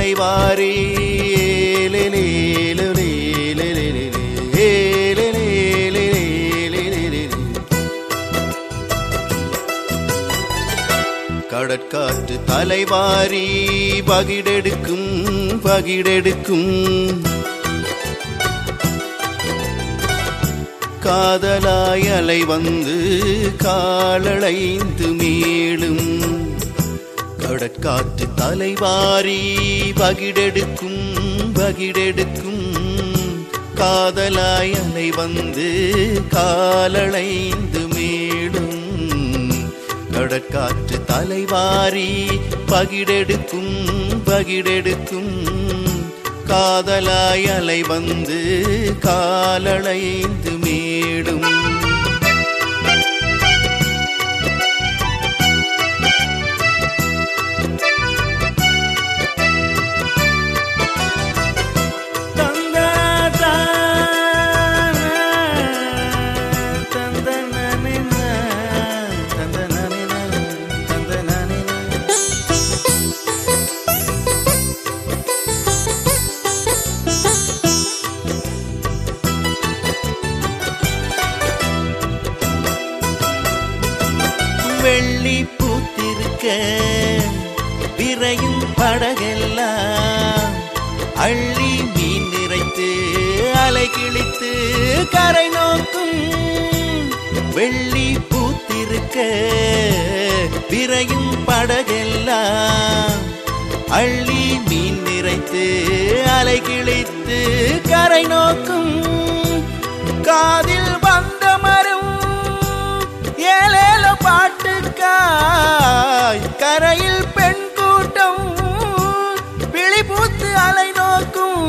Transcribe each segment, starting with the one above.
தலைவாரி கடற்காற்று தலைவாரி பகிடெடுக்கும் பகிடெடுக்கும் காதலாய் அலை வந்து காலளைந்து மீளும் கடற்காற்று தலைவாரி பகிடெடுக்கும் பகிடெடுக்கும் காதலாய் அலை வந்து காலளைந்து மீளும் கடற்காற்று தலைவாரி பகிடெடுக்கும் பகிடெடுக்கும் காதலாய் அலை வந்து காலளைந்து மீடும் வெள்ளி பூத்திருக்க விரையும் படகெல்லாம் அள்ளி மீன் நிறைத்து அலை கிழித்து கரை நோக்கும் வெள்ளி பூத்திருக்க விரையும் படகெல்லாம் அள்ளி மீன் நிறைத்து அலை கிழித்து கரை நோக்கும் காதில் வந்த மரும் ஏழேல பாட்டுக்காய் கரையில் பெண் கூட்டம் விழிபூத்து அலை நோக்கும்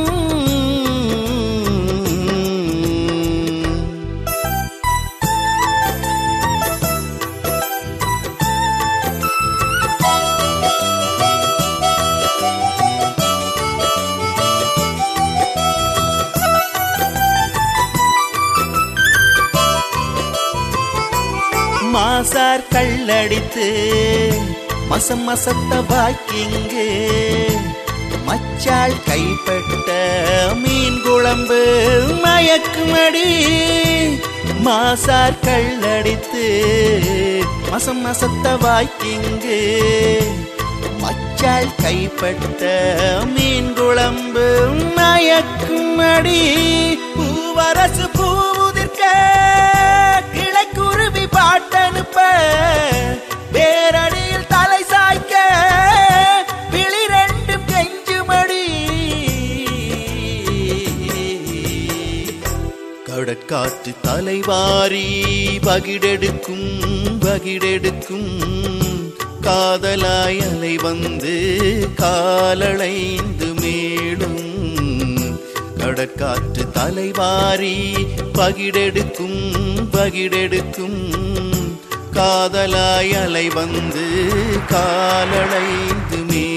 மாசார் கள்ளடித்து மசம் மசத்த வாக்கிங்கு மச்சாள் கைப்பட்ட மீன் குழம்பு மயக்குமடி மாசார் கள்ளடித்து மசம் மசத்த வாக்கிங்கு மச்சாள் கைப்பட்ட மீன் குழம்பு மயக்குமடி பூவரசு பூவுதிர்க்க கிளைக்குருவி பாட்டனுப்ப வேரடியில் தலை சாய்க்க விழி ரெண்டும் கெஞ்சுமடி கடற்காற்று தலைவாரி பகிடெடுக்கும் பகிடெடுக்கும் காதலாய் அலை வந்து காலளைந்து மேலும் கடற்காற்று தலைவாரி பகிடெடுக்கும் பகிடெடுக்கும் காதலாய் அலை வந்து காலளைந்து மே